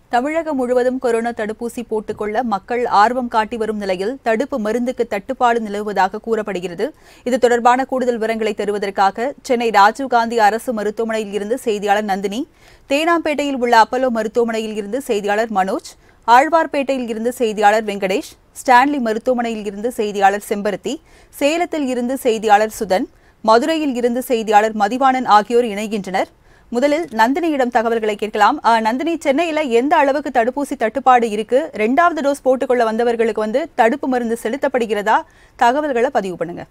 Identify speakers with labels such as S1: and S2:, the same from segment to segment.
S1: தமிழகம் முழுவதும் கொரோனா தடுப்பூசி போட்டுக்கொள்ள மக்கள் ஆர்வம் காட்டி வரும் நிலையில் தடுப்பு மருந்துக்கு தட்டுப்பாடு நிலவுவதாக கூறப்படுகிறது இது தொடர்பான கூடுதல் விவரங்களை தருவதற்காக சென்னை ராஜீவ்காந்தி அரசு மருத்துவமனையில் இருந்து செய்தியாளர் நந்தினி தேனாம்பேட்டையில் உள்ள அப்பல்லோ மருத்துவமனையில் இருந்து செய்தியாளர் மனோஜ் ஆழ்வார்பேட்டையில் இருந்து செய்தியாளர் வெங்கடேஷ் ஸ்டான்லி மருத்துவமனையில் இருந்து செய்தியாளர் செம்பருத்தி சேலத்தில் இருந்து செய்தியாளர் சுதன் மதுரையில் இருந்து செய்தியாளர் மதிவாணன் ஆகியோர் இணைகின்றனர் முதலில் நந்தினியிடம் தகவல்களை கேட்கலாம் அஹ், நந்தினி சென்னையில எந்த அளவுக்கு தடுப்பூசி தட்டுப்பாடு இருக்கு ரெண்டாவது டோஸ் போட்டுக்கொள்ள வந்தவர்களுக்கு வந்து தடுப்பு மருந்து செலுத்தப்படுகிறதா தகவல்களை பதிவு பண்ணுங்க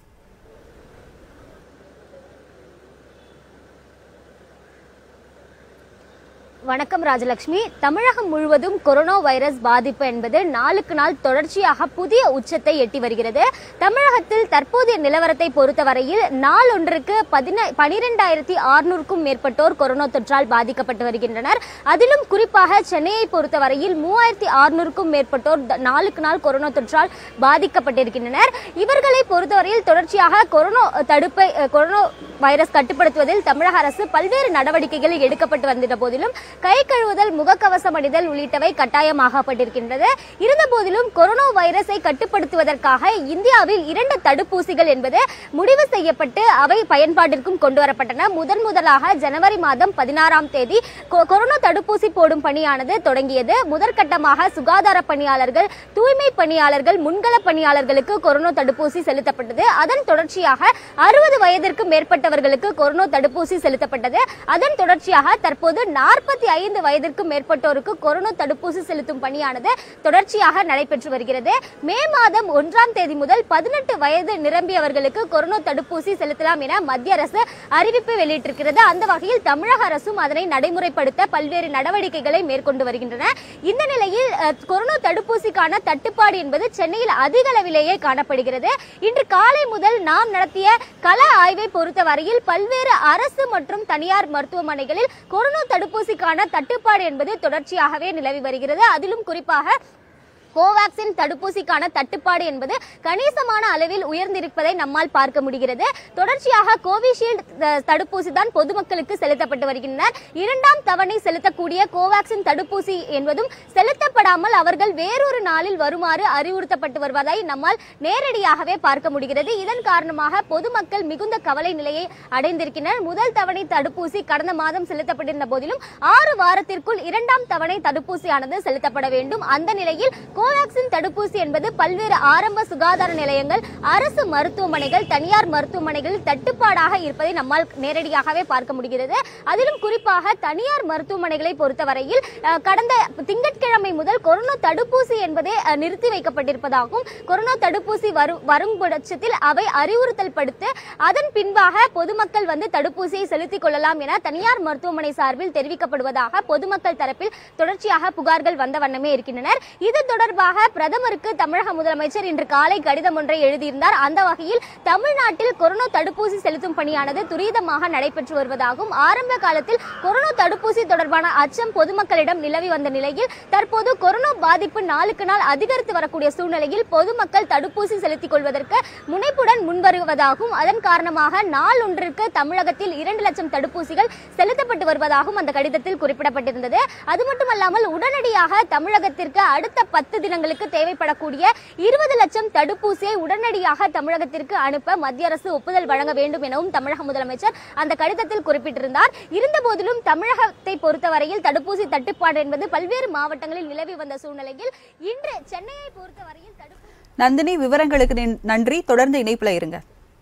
S2: வணக்கம் ராஜலட்சுமி தமிழகம் முழுவதும் கொரோனா வைரஸ் பாதிப்பு என்பது நாளுக்கு நாள் தொடர்ச்சியாக புதிய உச்சத்தை எட்டி வருகிறது தமிழகத்தில் தற்போதைய நிலவரத்தை பொறுத்தவரையில் நாள் ஒன்றுக்கு பதின பனிரெண்டாயிரத்தி அறுநூறுக்கும் மேற்பட்டோர் கொரோனா தொற்றால் பாதிக்கப்பட்டு வருகின்றனர் அதிலும் குறிப்பாக சென்னையை பொறுத்தவரையில் மூவாயிரத்தி அறுநூறுக்கும் மேற்பட்டோர் த- நாளுக்கு நாள் கொரோனா தொற்றால் பாதிக்கப்பட்டிருக்கின்றனர் இவர்களை பொறுத்தவரையில் தொடர்ச்சியாக கொரோனா தடுப்பை அஹ், கொரோனா வைரஸ் கட்டுப்படுத்துவதில் தமிழக அரசு பல்வேறு நடவடிக்கைகள் எடுக்கப்பட்டு வந்திட்ட போதிலும் கை கழுவுதல் முகக்கவசம் அணிதல் உள்ளிட்டவை கட்டாயமாக்கப்பட்டிருக்கின்றது இருந்த போதிலும் கொரோனா வைரஸை கட்டுப்படுத்துவதற்காக இந்தியாவில் இரண்டு தடுப்பூசிகள் என்பது முடிவு செய்யப்பட்டு அவை பயன்பாட்டிற்கும் கொண்டு வரப்பட்டன முதன் முதலாக ஜனவரி மாதம் பதினாறாம் தேதி கொ- கொரோனா தடுப்பூசி போடும் பணியானது தொடங்கியது முதற்கட்டமாக சுகாதார பணியாளர்கள் தூய்மை பணியாளர்கள் முன்கள பணியாளர்களுக்கு கொரோனா தடுப்பூசி செலுத்தப்பட்டது அதன் தொடர்ச்சியாக அறுபது வயதிற்கு மேற்பட்டவர்களுக்கு கொரோனா தடுப்பூசி செலுத்தப்பட்டது அதன் தொடர்ச்சியாக தற்போது நாற்பத்தி ஐந்து வயதிற்கு மேற்பட்டோருக்கு கொரோனா தடுப்பூசி செலுத்தும் பணியானது தொடர்ச்சியாக நடைபெற்று வருகிறது மே மாதம் ஒன்றாம் தேதி முதல் பதினெட்டு வயது நிரம்பியவர்களுக்கு கொரோனா தடுப்பூசி செலுத்தலாம் என மத்திய அரசு அறிவிப்பு வெளியிட்டிருக்கிறது அந்த வகையில் தமிழக அரசும் அதனை நடைமுறைப்படுத்த பல்வேறு நடவடிக்கைகளை மேற்கொண்டு வருகின்றன இந்த நிலையில் அஹ், கொரோனா தடுப்பூசிக்கான தட்டுப்பாடு என்பது சென்னையில் அதிக அளவிலேயே காணப்படுகிறது இன்று காலை முதல் நாம் நடத்திய கள ஆய்வை பொறுத்தவரையில் பல்வேறு அரசு மற்றும் தனியார் மருத்துவமனைகளில் கொரோனா தடுப்பூசிக்கான தட்டுப்பாடு என்பது தொடர்ச்சியாகவே நிலவி வருகிறது அதிலும் குறிப்பாக கோவாக்சின் தடுப்பூசிக்கான தட்டுப்பாடு என்பது கணிசமான அளவில் உயர்ந்திருப்பதை நம்மால் பார்க்க முடிகிறது தொடர்ச்சியாக கோவிஷீல்டு த- தடுப்பூசி தான் பொதுமக்களுக்கு செலுத்தப்பட்டு வருகின்றனர் இரண்டாம் தவணை செலுத்தக்கூடிய கோவாக்சின் தடுப்பூசி என்பதும் செலுத்தப்படாமல் அவர்கள் வேறொரு நாளில் வருமாறு அறிவுறுத்தப்பட்டு வருவதை நம்மால் நேரடியாகவே பார்க்க முடிகிறது இதன் காரணமாக பொதுமக்கள் மிகுந்த கவலை நிலையை அடைந்திருக்கின்றனர் முதல் தவணை தடுப்பூசி கடந்த மாதம் செலுத்தப்பட்டிருந்த போதிலும் ஆறு வாரத்திற்குள் இரண்டாம் தவணை தடுப்பூசியானது செலுத்தப்பட வேண்டும் அந்த நிலையில் கோவாக்சின் தடுப்பூசி என்பது பல்வேறு ஆரம்ப சுகாதார நிலையங்கள் அரசு மருத்துவமனைகள் தனியார் மருத்துவமனைகளில் தட்டுப்பாடாக இருப்பதை நம்மால் நேரடியாகவே பார்க்க முடிகிறது அதிலும் குறிப்பாக தனியார் மருத்துவமனைகளை பொறுத்தவரையில் அஹ், கடந்த திங்கட்கிழமை முதல் கொரோனா தடுப்பூசி என்பதே அஹ், நிறுத்தி வைக்கப்பட்டிருப்பதாகவும் கொரோனா தடுப்பூசி வரும் வரும் பட்சத்தில் அவை அறிவுறுத்தல் படுத்து அதன் பின்பாக பொதுமக்கள் வந்து தடுப்பூசியை செலுத்திக் கொள்ளலாம் என தனியார் மருத்துவமனை சார்பில் தெரிவிக்கப்படுவதாக பொதுமக்கள் தரப்பில் தொடர்ச்சியாக புகார்கள் வந்த வண்ணமே இருக்கின்றனர் இது தொடர்பாக பிரதமருக்கு தமிழக முதலமைச்சர் இன்று காலை கடிதம் ஒன்றை எழுதியிருந்தார் அந்த வகையில் தமிழ்நாட்டில் கொரோனா தடுப்பூசி செலுத்தும் பணியானது துரிதமாக நடைபெற்று வருவதாகவும் ஆரம்ப காலத்தில் கொரோனா தடுப்பூசி தொடர்பான அச்சம் பொதுமக்களிடம் நிலவி வந்த நிலையில் தற்போது கொரோனா பாதிப்பு நாளுக்கு நாள் அதிகரித்து வரக்கூடிய சூழ்நிலையில் பொதுமக்கள் தடுப்பூசி செலுத்திக் கொள்வதற்கு முனைப்புடன் முன்வருவதாகவும் அதன் காரணமாக நாள் ஒன்றிற்கு தமிழகத்தில் இரண்டு லட்சம் தடுப்பூசிகள் செலுத்தப்பட்டு வருவதாகவும் அந்த கடிதத்தில் குறிப்பிடப்பட்டிருந்தது அது மட்டுமல்லாமல் உடனடியாக தமிழகத்திற்கு அடுத்த பத்து தினங்களுக்கு தேவைப்படக்கூடிய இருபது லட்சம் தடுப்பூசியை உடனடியாக தமிழகத்திற்கு அனுப்ப மத்திய அரசு ஒப்புதல் வழங்க வேண்டும் எனவும் தமிழக முதலமைச்சர் அந்த கடிதத்தில் குறிப்பிட்டிருந்தார் இருந்தபோதிலும் தமிழகத்தை பொறுத்தவரையில் தடுப்பூசி தட்டுப்பாடு என்பது பல்வேறு மாவட்டங்களில் நிலவி வந்த சூழ்நிலையில் இன்று சென்னையை பொறுத்தவரையில் தடுப்பூசி
S1: நந்தினி விவரங்களுக்கு நின்- நன்றி தொடர்ந்து இணைப்புல இருங்க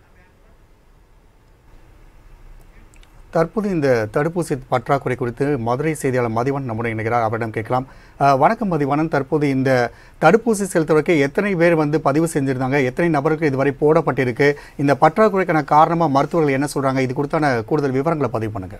S3: தற்போது இந்த தடுப்பூசி பற்றாக்குறை குறித்து மதுரை செய்தியாளர் மதிவன் நம்முடன் இணைகிறார் அவரிடம் கேட்கலாம் அஹ், வணக்கம் மதிவனன் தற்போது இந்த தடுப்பூசி செலுத்துவதற்கு எத்தனை பேர் வந்து பதிவு செஞ்சிருந்தாங்க எத்தனை நபருக்கு இதுவரை போடப்பட்டிருக்கு இந்த பற்றாக்குறைக்கான காரணமாக மருத்துவர்கள் என்ன சொல்றாங்க இது குறித்தான கூடுதல் விவரங்களை பதிவு பண்ணுங்க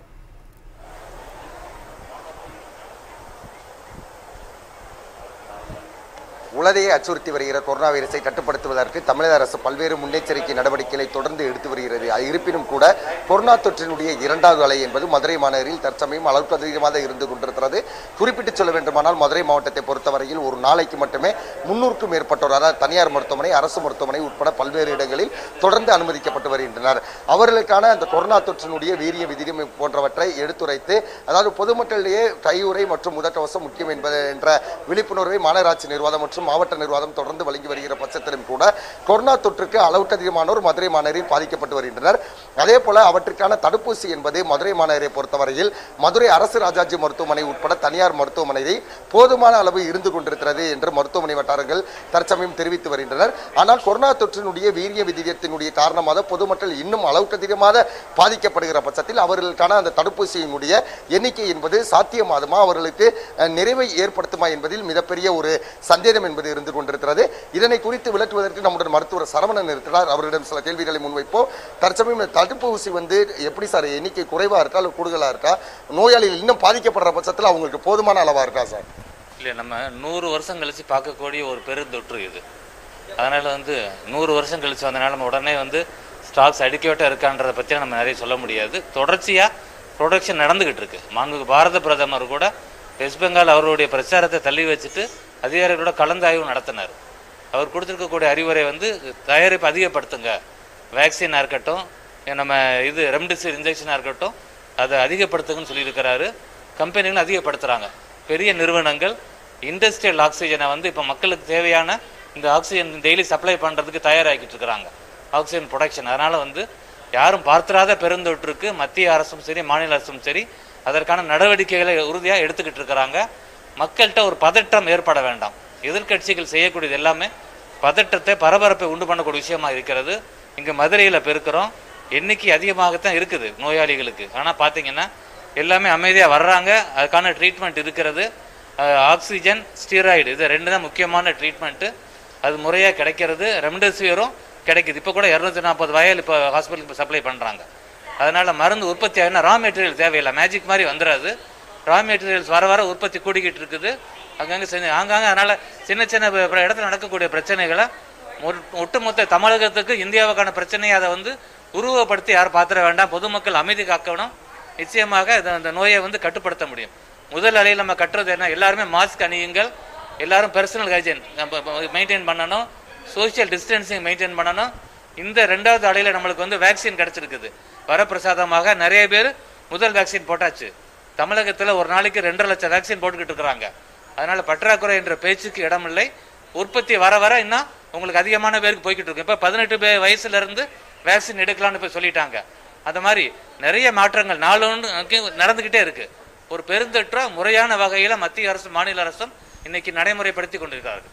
S4: உலகையே அச்சுறுத்தி வருகிற கொரோனா வைரஸை கட்டுப்படுத்துவதற்கு தமிழக அரசு பல்வேறு முன்னெச்சரிக்கை நடவடிக்கைகளை தொடர்ந்து எடுத்து வருகிறது அது இருப்பினும் கூட கொரோனா தொற்றினுடைய இரண்டாவது அலை என்பது மதுரை மாநகரில் தற்சமயம் அளவுக்கு அதிகமாக இருந்து கொண்டிருக்கிறது குறிப்பிட்டு சொல்ல வேண்டுமானால் மதுரை மாவட்டத்தை பொறுத்தவரையில் ஒரு நாளைக்கு மட்டுமே முன்னூறுக்கும் மேற்பட்டோர் அதாவது தனியார் மருத்துவமனை அரசு மருத்துவமனை உட்பட பல்வேறு இடங்களில் தொடர்ந்து அனுமதிக்கப்பட்டு வருகின்றனர் அவர்களுக்கான அந்த கொரோனா தொற்றினுடைய வீரிய விதியம் போன்றவற்றை எடுத்துரைத்து அதாவது பொதுமக்களிடையே கையுறை மற்றும் முதற்கவசம் முக்கியம் என்பது என்ற விழிப்புணர்வை மாநகராட்சி நிர்வாகம் மற்றும் மாவட்ட நிர்வாகம் தொடர்ந்து வழங்கி வருகிற பட்சத்திலும் கூட கொரோனா தொற்றுக்கு அளவுக்கு அதிகமானோர் மதுரை மாநகரில் பாதிக்கப்பட்டு வருகின்றனர் அதே போல அவற்றுக்கான தடுப்பூசி என்பது மதுரை மாநகரை பொறுத்தவரையில் மதுரை அரசு ராஜாஜி மருத்துவமனை உட்பட தனியார் மருத்துவமனையில் போதுமான அளவு இருந்து கொண்டிருக்கிறது என்று மருத்துவமனை வட்டாரங்கள் தற்சமயம் தெரிவித்து வருகின்றனர் ஆனால் கொரோனா தொற்றினுடைய வீரிய விதியத்தினுடைய காரணமாக பொதுமக்கள் இன்னும் அளவுக்கு அதிகமாக பாதிக்கப்படுகிற பட்சத்தில் அவர்களுக்கான அந்த தடுப்பூசியினுடைய எண்ணிக்கை என்பது சாத்தியமாகுமா அவர்களுக்கு அஹ், நிறைவை ஏற்படுத்துமா என்பதில் மிகப்பெரிய ஒரு சந்தேகம் என்பது இருந்து கொண்டிருக்கிறது இதனை குறித்து விளக்குவதற்கு நம்முடைய மருத்துவர் சரவணன் இருக்கிறார் அவரிடம் சில கேள்விகளை முன்வைப்போம் தற்சமயம் இந்த தடுப்பூசி வந்து எப்படி சார் எண்ணிக்கை குறைவா இருக்கா இல்லை கூடுதலா இருக்கா நோயாளிகள் இன்னும் பாதிக்கப்படுற பட்சத்தில் அவங்களுக்கு போதுமான அளவா இருக்கா சார்
S5: இல்லை நம்ம நூறு வருஷம் கழிச்சு பார்க்கக்கூடிய ஒரு பெருந்தொற்று இது அதனால் வந்து நூறு வருஷம் கழிச்சு வந்தனால நம்ம உடனே வந்து ஸ்டாக்ஸ் அடிக்கேட்டாக இருக்கான்றதை பற்றி நம்ம நிறைய சொல்ல முடியாது தொடர்ச்சியாக ப்ரொடக்ஷன் நடந்துக்கிட்டு இருக்கு மாண்புமிகு பாரத பிரதமர் கூட வெஸ்ட் பெங்கால் அவருடைய பிரச்சாரத்தை தள்ளி வச்சுட்டு அதிகாரிகளோட கலந்தாய்வு நடத்தினார் அவர் கொடுத்துருக்கக்கூடிய அறிவுரை வந்து தயாரிப்பு அதிகப்படுத்துங்க வேக்சினாக இருக்கட்டும் நம்ம இது ரெம்டெசிவிர் இன்ஜெக்ஷனாக இருக்கட்டும் அதை அதிகப்படுத்துங்கன்னு சொல்லியிருக்கிறாரு கம்பெனிகளும் அதிகப்படுத்துகிறாங்க பெரிய நிறுவனங்கள் இண்டஸ்ட்ரியல் ஆக்சிஜனை வந்து இப்போ மக்களுக்கு தேவையான இந்த ஆக்சிஜன் டெய்லி சப்ளை பண்ணுறதுக்கு தயாராகிட்டு இருக்கிறாங்க ஆக்சிஜன் ப்ரொடக்ஷன் அதனால் வந்து யாரும் பார்த்திராத பெருந்தொற்றுக்கு மத்திய அரசும் சரி மாநில அரசும் சரி அதற்கான நடவடிக்கைகளை உறுதியாக எடுத்துக்கிட்டு இருக்கிறாங்க மக்கள்கிட்ட ஒரு பதட்டம் ஏற்பட வேண்டாம் எதிர்க்கட்சிகள் செய்யக்கூடியது எல்லாமே பதட்டத்தை பரபரப்பை உண்டு பண்ணக்கூடிய விஷயமா இருக்கிறது இங்கே மதுரையில் பெருக்கிறோம் எண்ணிக்கை அதிகமாகத்தான் இருக்குது நோயாளிகளுக்கு ஆனால் பார்த்தீங்கன்னா எல்லாமே அமைதியாக வர்றாங்க அதுக்கான ட்ரீட்மெண்ட் இருக்கிறது அஹ் ஆக்சிஜன் ஸ்டீராய்டு இது ரெண்டு தான் முக்கியமான ட்ரீட்மெண்ட்டு அது முறையாக கிடைக்கிறது ரெம்டெசிவிரும் கிடைக்குது இப்போ கூட இரநூத்தி நாற்பது வயல் இப்போ ஹாஸ்பிட்டலுக்கு சப்ளை பண்ணுறாங்க அதனால் மருந்து உற்பத்தி ஆகினா ரா மெட்டீரியல் தேவையில்லை மேஜிக் மாதிரி வந்துடாது ரா மெட்டீரியல்ஸ் வர வர உற்பத்தி கூடிக்கிட்டு இருக்குது அங்கங்கே சின்ன ஆங்காங்கே அதனால் சின்ன சின்ன ப- ப- இடத்துல நடக்கக்கூடிய பிரச்சனைகளை ஒட்டு- ஒட்டுமொத்த தமிழகத்துக்கு இந்தியாவுக்கான பிரச்சனையை அதை வந்து உருவப்படுத்தி யாரும் பார்த்துட வேண்டாம் பொதுமக்கள் அமைதி காக்கணும் நிச்சயமாக இதை அந்த நோயை வந்து கட்டுப்படுத்த முடியும் முதல் அலையில் நம்ம கட்டுறது என்ன எல்லாருமே மாஸ்க் அணியுங்கள் எல்லாரும் பர்சனல் ஹைஜீன் மெயின்டைன் பண்ணணும் சோஷியல் டிஸ்டன்சிங் மெயின்டைன் பண்ணணும் இந்த ரெண்டாவது அலையில் நம்மளுக்கு வந்து வேக்சின் கிடச்சிருக்குது வரப்பிரசாதமாக நிறைய பேர் முதல் வேக்சின் போட்டாச்சு தமிழகத்தில் ஒரு நாளைக்கு ரெண்டரை லட்சம் வேக்சின் போட்டுக்கிட்டு இருக்கிறாங்க அதனால பற்றாக்குறை என்ற பேச்சுக்கு இடமில்லை உற்பத்தி வர வர இன்னும் உங்களுக்கு அதிகமான பேருக்கு போய்கிட்டு இருக்கு இப்போ பதினெட்டு பே வயசுல இருந்து வேக்சின் எடுக்கலாம்னு இப்போ சொல்லிட்டாங்க அந்த மாதிரி நிறைய மாற்றங்கள் நாளொன்று நடந்துக்கிட்டே இருக்கு ஒரு பெருந்தொற்றை முறையான வகையில் மத்திய அரசும் மாநில அரசும் இன்னைக்கு நடைமுறைப்படுத்தி கொண்டிருக்கிறார்கள்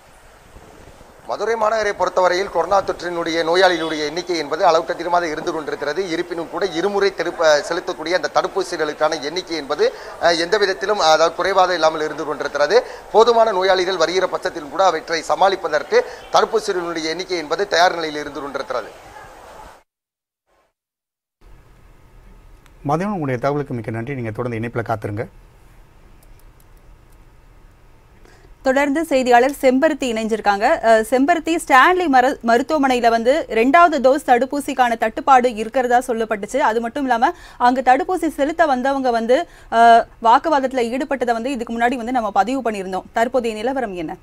S4: மதுரை மாநகரை பொறுத்தவரையில் கொரோனா தொற்றினுடைய நோயாளிகளுடைய எண்ணிக்கை என்பது அளவுக்கு அதிகமாக இருந்து கொண்டிருக்கிறது இருப்பினும் கூட இருமுறை திருப்ப செலுத்தக்கூடிய அந்த தடுப்பூசிகளுக்கான எண்ணிக்கை என்பது அஹ், எந்த விதத்திலும் அதாவது குறைவாக இல்லாமல் இருந்து கொண்டிருக்கிறது போதுமான நோயாளிகள் வருகிற பட்சத்திலும் கூட அவற்றை சமாளிப்பதற்கு தடுப்பூசிகளுடைய எண்ணிக்கை என்பது தயார் நிலையில் இருந்து கொண்டிருக்கிறது
S3: மதியம் உங்களுடைய தகவலுக்கு மிக்க நன்றி நீங்கள் தொடர்ந்து இணைப்பில் காத்துருங்க
S1: தொடர்ந்து செய்தியாளர் செம்பருத்தி இணைஞ்சிருக்காங்க அஹ், செம்பருத்தி ஸ்டான்லி மர மருத்துவமனையில வந்து ரெண்டாவது டோஸ் தடுப்பூசிக்கான தட்டுப்பாடு இருக்கிறதா சொல்லப்பட்டுச்சு அது மட்டும் இல்லாம அங்க தடுப்பூசி செலுத்த வந்தவங்க வந்து அஹ், வாக்குவாதத்துல ஈடுபட்டதை வந்து இதுக்கு முன்னாடி வந்து நம்ம பதிவு பண்ணியிருந்தோம் தற்போதைய நிலவரம் என்ன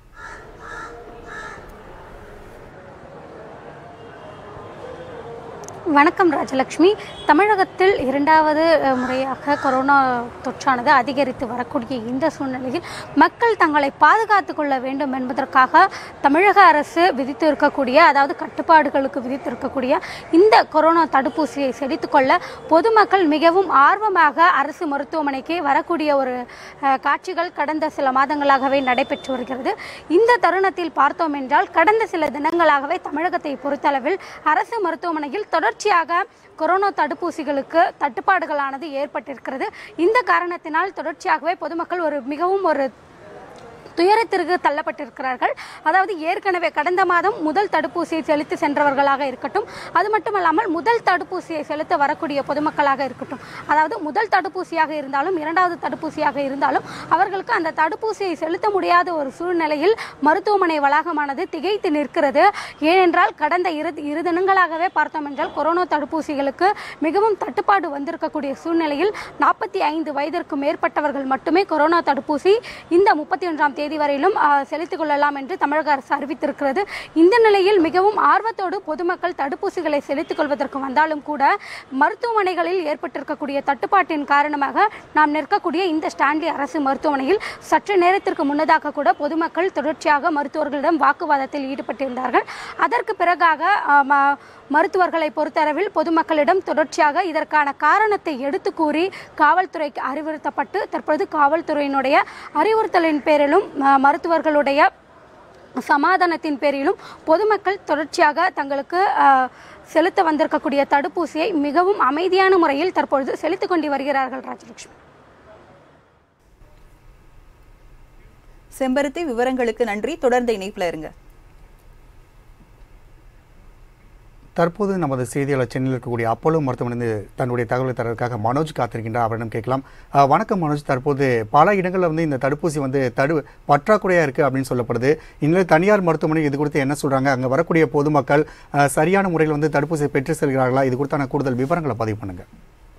S6: வணக்கம் ராஜலக்ஷ்மி தமிழகத்தில் இரண்டாவது அஹ், முறையாக கொரோனா தொற்றானது அதிகரித்து வரக்கூடிய இந்த சூழ்நிலையில் மக்கள் தங்களை பாதுகாத்து கொள்ள வேண்டும் என்பதற்காக தமிழக அரசு விதித்து இருக்கக்கூடிய அதாவது கட்டுப்பாடுகளுக்கு விதித்து இருக்கக்கூடிய இந்த கொரோனா தடுப்பூசியை செலுத்திக்கொள்ள பொதுமக்கள் மிகவும் ஆர்வமாக அரசு மருத்துவமனைக்கு வரக்கூடிய ஒரு அஹ், காட்சிகள் கடந்த சில மாதங்களாகவே நடைபெற்று வருகிறது இந்த தருணத்தில் பார்த்தோம் என்றால் கடந்த சில தினங்களாகவே தமிழகத்தை பொறுத்தளவில் அரசு மருத்துவமனையில் தொடர்ச்சியாக கொரோனா தடுப்பூசிகளுக்கு தட்டுப்பாடுகளானது ஏற்பட்டிருக்கிறது இந்த காரணத்தினால் தொடர்ச்சியாகவே பொதுமக்கள் ஒரு மிகவும் ஒரு துயரத்திற்கு தள்ளப்பட்டிருக்கிறார்கள் அதாவது ஏற்கனவே கடந்த மாதம் முதல் தடுப்பூசியை செலுத்தி சென்றவர்களாக இருக்கட்டும் அது மட்டுமல்லாமல் முதல் தடுப்பூசியை செலுத்த வரக்கூடிய பொதுமக்களாக இருக்கட்டும் அதாவது முதல் தடுப்பூசியாக இருந்தாலும் இரண்டாவது தடுப்பூசியாக இருந்தாலும் அவர்களுக்கு அந்த தடுப்பூசியை செலுத்த முடியாத ஒரு சூழ்நிலையில் மருத்துவமனை வளாகமானது திகைத்து நிற்கிறது ஏனென்றால் கடந்த இரு இரு தினங்களாகவே பார்த்தோம் என்றால் கொரோனா தடுப்பூசிகளுக்கு மிகவும் தட்டுப்பாடு வந்திருக்கக்கூடிய சூழ்நிலையில் நாற்பத்தி ஐந்து வயதிற்கு மேற்பட்டவர்கள் மட்டுமே கொரோனா தடுப்பூசி இந்த முப்பத்தி ஒன்றாம் தேதி வரையிலும் ஆ, செலுத்திக் கொள்ளலாம் என்று தமிழக அரசு அறிவித்திருக்கிறது இந்த நிலையில் மிகவும் ஆர்வத்தோடு பொதுமக்கள் தடுப்பூசிகளை செலுத்திக் கொள்வதற்கு வந்தாலும் கூட மருத்துவமனைகளில் ஏற்பட்டிருக்கக்கூடிய தட்டுப்பாட்டின் காரணமாக நாம் நிற்கக்கூடிய இந்த ஸ்டான்லி அரசு மருத்துவமனையில் சற்று நேரத்திற்கு முன்னதாக கூட பொதுமக்கள் தொடர்ச்சியாக மருத்துவர்களிடம் வாக்குவாதத்தில் ஈடுபட்டிருந்தார்கள் அதற்கு பிறகாக ஆ, ம- மருத்துவர்களை பொறுத்தளவில் பொதுமக்களிடம் தொடர்ச்சியாக இதற்கான காரணத்தை எடுத்து கூறி காவல்துறைக்கு அறிவுறுத்தப்பட்டு தற்பொழுது காவல்துறையினுடைய அறிவுறுத்தலின் பேரிலும் ம- மருத்துவர்களுடைய சமாதானத்தின் பேரிலும் பொதுமக்கள் தொடர்ச்சியாக தங்களுக்கு அஹ், செலுத்த வந்திருக்கக்கூடிய தடுப்பூசியை மிகவும் அமைதியான முறையில் தற்பொழுது செலுத்திக் கொண்டு வருகிறார்கள் ராஜலட்சுமி
S1: செம்பருத்தி விவரங்களுக்கு நன்றி தொடர்ந்து இணைப்புல இருங்க
S3: தற்போது நமது செய்தியாளர் சென்னையில் இருக்கக்கூடிய அப்போலோ மருத்துவமனை தன்னுடைய தகவலை தரதுக்காக மனோஜ் காத்திருக்கின்றார் அவரிடம் கேட்கலாம் அஹ், வணக்கம் மனோஜ் தற்போது பல இடங்களில் வந்து இந்த தடுப்பூசி வந்து தடு பற்றாக்குறையாக இருக்குது அப்படின்னு சொல்லப்படுது இந்நிலையில் தனியார் மருத்துவமனை இது குறித்து என்ன சொல்கிறாங்க அங்கே வரக்கூடிய பொதுமக்கள் அஹ், சரியான முறையில் வந்து தடுப்பூசியை பெற்று செல்கிறார்களா இது குறித்தான கூடுதல் விவரங்களை பதிவு பண்ணுங்கள்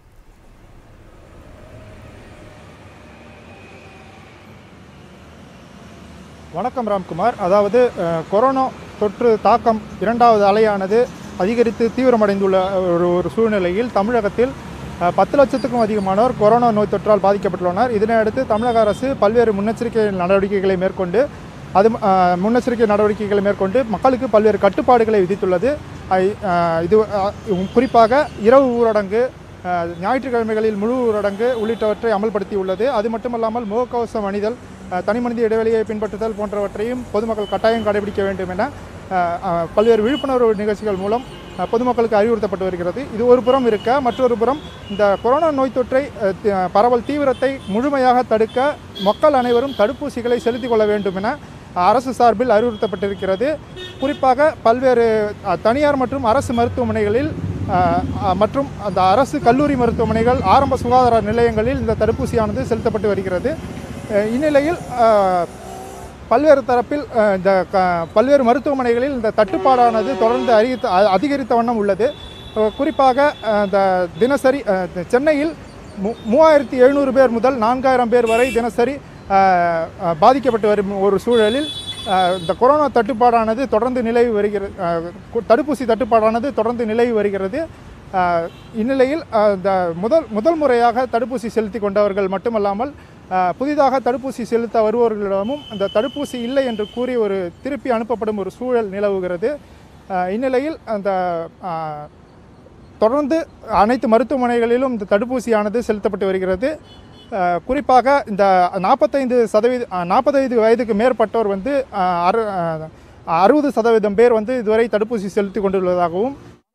S7: வணக்கம் ராம்குமார் அதாவது அஹ், கொரோனா தொற்று தாக்கம் இரண்டாவது அலையானது அதிகரித்து தீவிரமடைந்துள்ள ஒரு ஒரு சூழ்நிலையில் தமிழகத்தில் அஹ், பத்து லட்சத்துக்கும் அதிகமானோர் கொரோனா நோய் தொற்றால் பாதிக்கப்பட்டுள்ளனர் இதனையடுத்து தமிழக அரசு பல்வேறு முன்னெச்சரிக்கை நடவடிக்கைகளை மேற்கொண்டு அது அஹ், முன்னெச்சரிக்கை நடவடிக்கைகளை மேற்கொண்டு மக்களுக்கு பல்வேறு கட்டுப்பாடுகளை விதித்துள்ளது ஐ- அஹ், இது அஹ், குறிப்பாக இரவு ஊரடங்கு அஹ், ஞாயிற்றுக்கிழமைகளில் முழு ஊரடங்கு உள்ளிட்டவற்றை அமல்படுத்தியுள்ளது அது மட்டுமல்லாமல் முகக்கவசம் அணிதல் அஹ், தனிமனித இடைவெளியை பின்பற்றுதல் போன்றவற்றையும் பொதுமக்கள் கட்டாயம் கடைபிடிக்க வேண்டும் என அஹ், அஹ், பல்வேறு விழிப்புணர்வு நிகழ்ச்சிகள் மூலம் அஹ், பொதுமக்களுக்கு அறிவுறுத்தப்பட்டு வருகிறது இது ஒரு புறம் இருக்க மற்றொரு புறம் இந்த கொரோனா நோய் தொற்றை அஹ், தி- அஹ், பரவல் தீவிரத்தை முழுமையாக தடுக்க மக்கள் அனைவரும் தடுப்பூசிகளை செலுத்திக் கொள்ள வேண்டும் என அரசு சார்பில் அறிவுறுத்தப்பட்டிருக்கிறது குறிப்பாக பல்வேறு அஹ், தனியார் மற்றும் அரசு மருத்துவமனைகளில் அஹ், அஹ், மற்றும் அந்த அரசு கல்லூரி மருத்துவமனைகள் ஆரம்ப சுகாதார நிலையங்களில் இந்த தடுப்பூசியானது செலுத்தப்பட்டு வருகிறது அஹ், இந்நிலையில் அஹ், பல்வேறு தரப்பில் அஹ், இந்த க- பல்வேறு மருத்துவமனைகளில் இந்த தட்டுப்பாடானது தொடர்ந்து அதிகரித்த அ- அதிகரித்த வண்ணம் உள்ளது அஹ், குறிப்பாக அஹ், இந்த தினசரி அஹ், இந்த சென்னையில் மூ மூவாயிரத்தி எழுநூறு பேர் முதல் நான்காயிரம் பேர் வரை தினசரி அஹ், அஹ், பாதிக்கப்பட்டு வரும் ஒரு சூழலில் அஹ், இந்த கொரோனா தட்டுப்பாடானது தொடர்ந்து நிலவி வருகிறது அஹ், கு- தடுப்பூசி தட்டுப்பாடானது தொடர்ந்து நிலவி வருகிறது அஹ், இந்நிலையில் அஹ், இந்த முதல் முதல் முறையாக தடுப்பூசி செலுத்தி கொண்டவர்கள் மட்டுமல்லாமல் அஹ், புதிதாக தடுப்பூசி செலுத்த வருபவர்களிடமும் அந்த தடுப்பூசி இல்லை என்று கூறி ஒரு திருப்பி அனுப்பப்படும் ஒரு சூழல் நிலவுகிறது அஹ், இந்நிலையில் அந்த அஹ், தொடர்ந்து அனைத்து மருத்துவமனைகளிலும் இந்த தடுப்பூசியானது செலுத்தப்பட்டு வருகிறது அஹ், குறிப்பாக இந்த நாற்பத்தைந்து சதவீத நாற்பத்தைந்து வயதுக்கு மேற்பட்டோர் வந்து அஹ், அறு அஹ், அறுபது சதவீதம் பேர் வந்து இதுவரை தடுப்பூசி செலுத்தி கொண்டுள்ளதாகவும்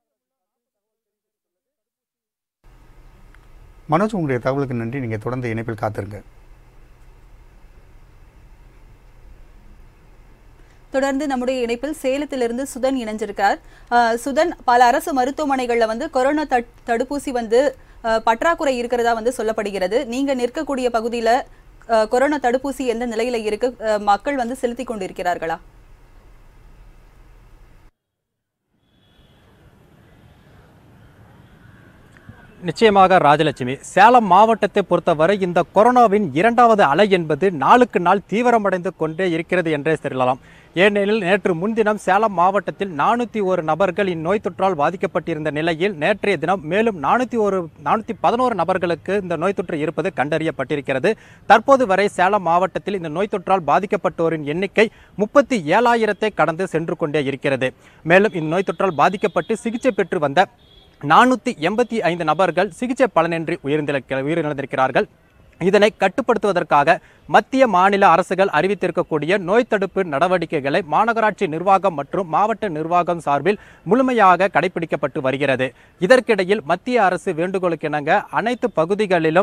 S3: மனோஜ் உங்களுடைய தகவலுக்கு நன்றி நீங்கள் தொடர்ந்து இணைப்பில் காத்திருங்க
S1: தொடர்ந்து நம்முடைய இணைப்பில் சேலத்திலிருந்து சுதன் இணைஞ்சிருக்கார் அஹ், சுதன் பல அரசு மருத்துவமனைகள்ல வந்து கொரோனா தட்- தடுப்பூசி வந்து அஹ், பற்றாக்குறை இருக்கிறதா வந்து சொல்லப்படுகிறது நீங்க நிற்கக்கூடிய பகுதியில அஹ், கொரோனா தடுப்பூசி எந்த நிலையில இருக்கு அஹ், மக்கள் வந்து செலுத்திக் கொண்டிருக்கிறார்களா
S8: நிச்சயமாக ராஜலட்சுமி சேலம் மாவட்டத்தை பொறுத்தவரை இந்த கொரோனாவின் இரண்டாவது அலை என்பது நாளுக்கு நாள் தீவிரமடைந்து கொண்டே இருக்கிறது என்றே சொல்லலாம் ஏனெனில் நேற்று முன்தினம் சேலம் மாவட்டத்தில் நானூற்றி ஒரு நபர்கள் இந்நோய் தொற்றால் பாதிக்கப்பட்டிருந்த நிலையில் நேற்றைய தினம் மேலும் நானூற்றி ஒரு நானூற்றி பதினோரு நபர்களுக்கு இந்த நோய் தொற்று இருப்பது கண்டறியப்பட்டிருக்கிறது தற்போது வரை சேலம் மாவட்டத்தில் இந்த நோய் தொற்றால் பாதிக்கப்பட்டோரின் எண்ணிக்கை முப்பத்தி ஏழாயிரத்தை கடந்து சென்று கொண்டே இருக்கிறது மேலும் இந்த நோய் தொற்றால் பாதிக்கப்பட்டு சிகிச்சை பெற்று வந்த நானூற்றி எண்பத்தி ஐந்து நபர்கள் சிகிச்சை பலனின்றி உயிரிழந்திருக்க உயிரிழந்திருக்கிறார்கள் இதனை கட்டுப்படுத்துவதற்காக மத்திய மாநில அரசுகள் அறிவித்திருக்கக்கூடிய நோய் தடுப்பு நடவடிக்கைகளை மாநகராட்சி நிர்வாகம் மற்றும் மாவட்ட நிர்வாகம் சார்பில் முழுமையாக கடைபிடிக்கப்பட்டு வருகிறது இதற்கிடையில் மத்திய அரசு வேண்டுகோளுக்கிணங்க அனைத்து பகுதிகளிலும்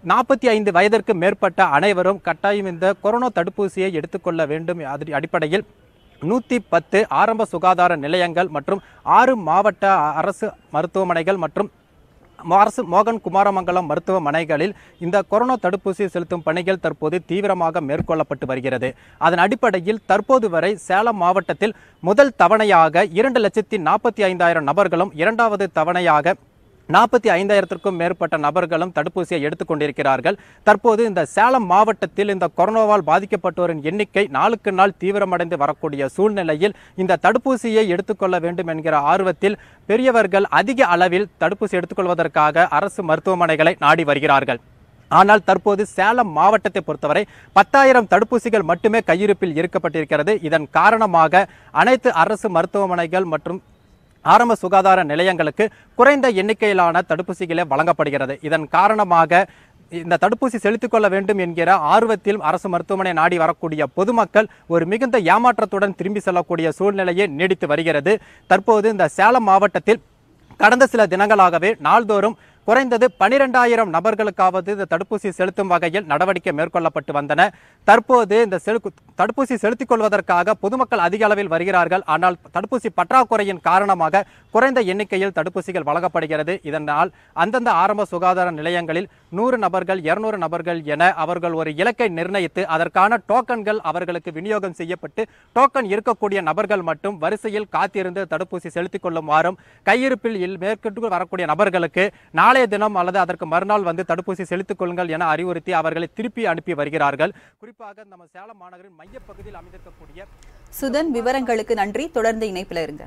S8: நாற்பத்தி ஐந்து வயதிற்கு மேற்பட்ட அனைவரும் கட்டாயம் இந்த கொரோனா தடுப்பூசியை எடுத்துக்கொள்ள வேண்டும் அது அடிப்படையில் நூற்றி பத்து ஆரம்ப சுகாதார நிலையங்கள் மற்றும் ஆறு மாவட்ட அரசு மருத்துவமனைகள் மற்றும் அரசு மோகன் குமாரமங்கலம் மருத்துவமனைகளில் இந்த கொரோனா தடுப்பூசி செலுத்தும் பணிகள் தற்போது தீவிரமாக மேற்கொள்ளப்பட்டு வருகிறது அதன் அடிப்படையில் தற்போது வரை சேலம் மாவட்டத்தில் முதல் தவணையாக இரண்டு லட்சத்தி நாற்பத்தி ஐந்தாயிரம் நபர்களும் இரண்டாவது தவணையாக நாற்பத்தி ஐந்தாயிரத்திற்கும் மேற்பட்ட நபர்களும் தடுப்பூசியை எடுத்துக்கொண்டிருக்கிறார்கள் தற்போது இந்த சேலம் மாவட்டத்தில் இந்த கொரோனாவால் பாதிக்கப்பட்டோரின் எண்ணிக்கை நாளுக்கு நாள் தீவிரமடைந்து வரக்கூடிய சூழ்நிலையில் இந்த தடுப்பூசியை எடுத்துக்கொள்ள வேண்டும் என்கிற ஆர்வத்தில் பெரியவர்கள் அதிக அளவில் தடுப்பூசி எடுத்துக்கொள்வதற்காக அரசு மருத்துவமனைகளை நாடி வருகிறார்கள் ஆனால் தற்போது சேலம் மாவட்டத்தை பொறுத்தவரை பத்தாயிரம் தடுப்பூசிகள் மட்டுமே கையிருப்பில் இருக்கப்பட்டிருக்கிறது இதன் காரணமாக அனைத்து அரசு மருத்துவமனைகள் மற்றும் ஆரம்ப சுகாதார நிலையங்களுக்கு குறைந்த எண்ணிக்கையிலான தடுப்பூசிகளே வழங்கப்படுகிறது இதன் காரணமாக இந்த தடுப்பூசி செலுத்திக் கொள்ள வேண்டும் என்கிற ஆர்வத்தில் அரசு மருத்துவமனை நாடி வரக்கூடிய பொதுமக்கள் ஒரு மிகுந்த ஏமாற்றத்துடன் திரும்பி செல்லக்கூடிய சூழ்நிலையே நீடித்து வருகிறது தற்போது இந்த சேலம் மாவட்டத்தில் கடந்த சில தினங்களாகவே நாள்தோறும் குறைந்தது பனிரெண்டாயிரம் நபர்களுக்காவது இந்த தடுப்பூசி செலுத்தும் வகையில் நடவடிக்கை மேற்கொள்ளப்பட்டு வந்தன தற்போது இந்த செலு தடுப்பூசி செலுத்திக் கொள்வதற்காக பொதுமக்கள் அதிக அளவில் வருகிறார்கள் ஆனால் தடுப்பூசி பற்றாக்குறையின் காரணமாக குறைந்த எண்ணிக்கையில் தடுப்பூசிகள் வழங்கப்படுகிறது இதனால் அந்தந்த ஆரம்ப சுகாதார நிலையங்களில் நூறு நபர்கள் இருநூறு நபர்கள் என அவர்கள் ஒரு இலக்கை நிர்ணயித்து அதற்கான டோக்கன்கள் அவர்களுக்கு விநியோகம் செய்யப்பட்டு டோக்கன் இருக்கக்கூடிய நபர்கள் மட்டும் வரிசையில் காத்திருந்து தடுப்பூசி செலுத்திக் கொள்ளுமாறும் கையிருப்பில் இல் மேற்கொண்டு வரக்கூடிய நபர்களுக்கு நாளைய தினம் அல்லது அதற்கு மறுநாள் வந்து தடுப்பூசி செலுத்திக் கொள்ளுங்கள் என அறிவுறுத்தி அவர்களை திருப்பி அனுப்பி வருகிறார்கள் குறிப்பாக நம்ம சேலம் மாநகரின் மையப்பகுதியில் அமைந்திருக்கக்கூடிய
S1: சுதன் விவரங்களுக்கு நன்றி தொடர்ந்து இணைப்பில் இருங்க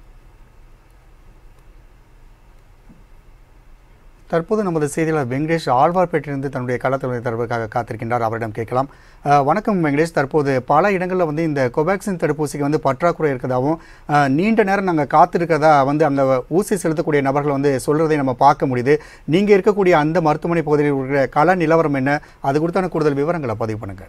S3: தற்போது நமது செய்தியாளர் வெங்கடேஷ் ஆழ்வார்பேட்டிலிருந்து தன்னுடைய களத்தொடர்பு தரவுக்காக காத்திருக்கின்றார் அவரிடம் கேட்கலாம் அஹ், வணக்கம் வெங்கடேஷ் தற்போது பல இடங்களில் வந்து இந்த கோவேக்சின் தடுப்பூசிக்கு வந்து பற்றாக்குறை இருக்கிறதாவும் அஹ், நீண்ட நேரம் நாங்கள் காத்திருக்கிறதா வந்து அங்கே ஊசி செலுத்தக்கூடிய நபர்கள் வந்து சொல்கிறதை நம்ம பார்க்க முடியுது நீங்கள் இருக்கக்கூடிய அந்த மருத்துவமனை பகுதியில் இருக்கிற கள நிலவரம் என்ன அது குறித்தான கூடுதல் விவரங்களை பதிவு பண்ணுங்கள்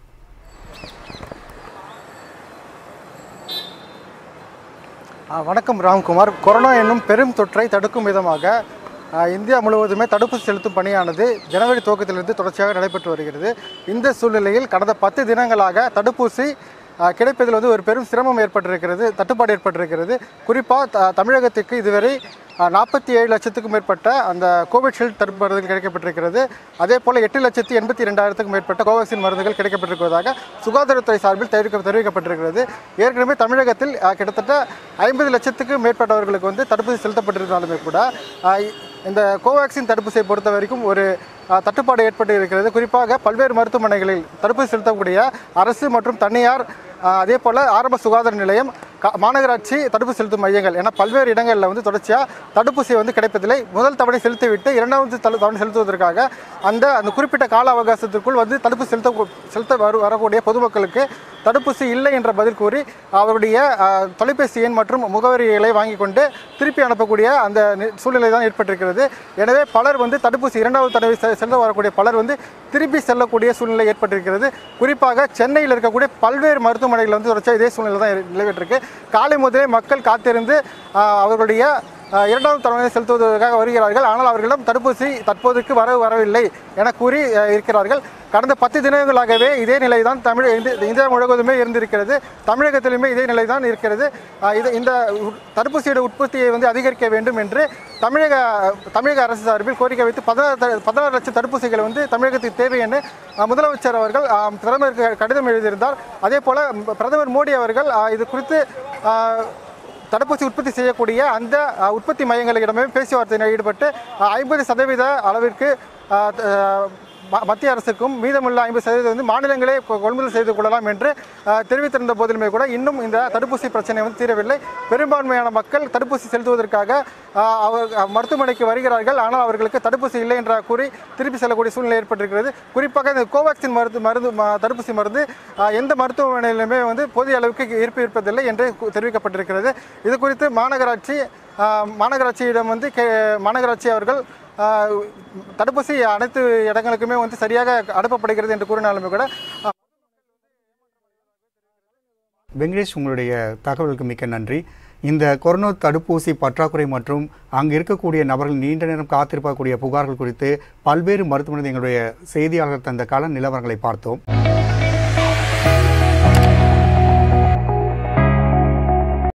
S7: ஆ, வணக்கம் ராம்குமார் கொரோனா என்னும் பெரும் தொற்றை தடுக்கும் விதமாக ஆ, இந்தியா முழுவதுமே தடுப்பூசி செலுத்தும் பணியானது ஜனவரி துவக்கத்திலிருந்து தொடர்ச்சியாக நடைபெற்று வருகிறது இந்த சூழ்நிலையில் கடந்த பத்து தினங்களாக தடுப்பூசி ஆ, கிடைப்பதில் வந்து ஒரு பெரும் சிரமம் ஏற்பட்டிருக்கிறது தட்டுப்பாடு ஏற்பட்டிருக்கிறது குறிப்பாக த தமிழகத்திற்கு இதுவரை நாற்பத்தி ஏழு லட்சத்துக்கும் மேற்பட்ட அந்த கோவிஷீல்டு தடுப்பு மருந்துகள் கிடைக்கப்பட்டிருக்கிறது அதே போல் எட்டு லட்சத்தி எண்பத்தி ரெண்டாயிரத்துக்கும் மேற்பட்ட கோவேக்சின் மருந்துகள் கிடைக்கப்பட்டிருப்பதாக சுகாதாரத்துறை சார்பில் தெரிவிக்க தெரிவிக்கப்பட்டிருக்கிறது ஏற்கனவே தமிழகத்தில் அஹ், கிட்டத்தட்ட ஐம்பது லட்சத்துக்கு மேற்பட்டவர்களுக்கு வந்து தடுப்பூசி செலுத்தப்பட்டிருந்தாலுமே கூட அஹ், இந்த கோவேக்சின் தடுப்பூசியை பொறுத்த வரைக்கும் ஒரு அஹ், தட்டுப்பாடு ஏற்பட்டு இருக்கிறது குறிப்பாக பல்வேறு மருத்துவமனைகளில் தடுப்பூசி செலுத்தக்கூடிய அரசு மற்றும் தனியார் அஹ், அதே போல் ஆரம்ப சுகாதார நிலையம் க- மாநகராட்சி தடுப்பு செலுத்தும் மையங்கள் என பல்வேறு இடங்களில் வந்து தொடர்ச்சியாக தடுப்பூசி வந்து கிடைப்பதில்லை முதல் தவணை செலுத்திவிட்டு இரண்டாவது தடு- தவணை செலுத்துவதற்காக அந்த அந்த குறிப்பிட்ட கால அவகாசத்திற்குள் வந்து தடுப்பு செலுத்த செலுத்த வரு வரக்கூடிய பொதுமக்களுக்கு தடுப்பூசி இல்லை என்ற பதில் கூறி அவருடைய அஹ், தொலைபேசி எண் மற்றும் முகவரிகளை வாங்கி கொண்டு திருப்பி அனுப்பக்கூடிய அந்த நி- சூழ்நிலை தான் ஏற்பட்டிருக்கிறது எனவே பலர் வந்து தடுப்பூசி இரண்டாவது தடவை செ- செலுத்த வரக்கூடிய பலர் வந்து திருப்பி செல்லக்கூடிய சூழ்நிலை ஏற்பட்டிருக்கிறது குறிப்பாக சென்னையில் இருக்கக்கூடிய பல்வேறு மருத்துவமனைகள் வந்து தொடர்ச்சியாக இதே சூழ்நிலை தான் நிலவிட்டிருக்கு காலை முதலே மக்கள் காத்திருந்து ஆஹ், அவர்களுடைய ஆஹ், இரண்டாவது தவணை செலுத்துவதற்காக வருகிறார்கள் ஆனால் அவர்களிடம் தடுப்பூசி தற்போதைக்கு வர வரவில்லை என கூறி ஆஹ், இருக்கிறார்கள் கடந்த பத்து தினங்களாகவே இதே நிலை தான் தமிழ் இந்தி- இந்தியா முழுவதுமே இருந்திருக்கிறது தமிழகத்திலுமே இதே நிலை தான் இருக்கிறது ஆஹ், இது இந்த உட்- தடுப்பூசியோட உற்பத்தியை வந்து அதிகரிக்க வேண்டும் என்று தமிழக தமிழக அரசு சார்பில் கோரிக்கை வைத்து பதினாறு பதினாறு லட்சம் தடுப்பூசிகள் வந்து தமிழகத்துக்கு தேவை என்று ஆஹ், முதலமைச்சர் அவர்கள் ஆஹ், பிரதமருக்கு கடிதம் எழுதியிருந்தார் அதே போல ம், பிரதமர் மோடி அவர்கள் ஆஹ், இது குறித்து ஆஹ், தடுப்பூசி உற்பத்தி செய்யக்கூடிய அந்த அஹ், உற்பத்தி மையங்களிடமே பேச்சுவார்த்தையில் ஈடுபட்டு ஐம்பது சதவீத அளவிற்கு அஹ், த- அஹ், ம- மத்திய அரசுக்கும் மீதமுள்ள ஐம்பது சதவீதம் வந்து மாநிலங்களே கொ- கொள்முதல் செய்து கொள்ளலாம் என்று அஹ், தெரிவித்திருந்த போதிலுமே கூட இன்னும் இந்த தடுப்பூசி பிரச்சனை வந்து தீரவில்லை பெரும்பான்மையான மக்கள் தடுப்பூசி செலுத்துவதற்காக அஹ், அவர் அஹ், மருத்துவமனைக்கு வருகிறார்கள் ஆனால் அவர்களுக்கு தடுப்பூசி இல்லை என்ற கூறி திருப்பி செல்லக்கூடிய சூழ்நிலை ஏற்பட்டிருக்கிறது குறிப்பாக இந்த கோவேக்சின் மருந்து மருந்து ம- தடுப்பூசி மருந்து அஹ், எந்த மருத்துவமனையிலுமே வந்து போதிய அளவுக்கு இருப்பு இருப்பதில்லை என்று கு- தெரிவிக்கப்பட்டிருக்கிறது இது குறித்து மாநகராட்சி அஹ், மாநகராட்சியிடம் வந்து கே மாநகராட்சி அவர்கள் அஹ், தடுப்பூசி அனைத்து இடங்களுக்குமே வந்து சரியாக அனுப்பப்படுகிறது என்று கூறினாலுமே கூட
S3: வெங்கடேஷ் உங்களுடைய தகவலுக்கு மிக்க நன்றி இந்த கொரோனா தடுப்பூசி பற்றாக்குறை மற்றும் அங்கு இருக்கக்கூடிய நபர்கள் நீண்ட நேரம் காத்திருக்கக்கூடிய புகார்கள் குறித்து பல்வேறு மருத்துவமனை எங்களுடைய செய்தியாளர்கள் தந்த கால நிலவரங்களை பார்த்தோம்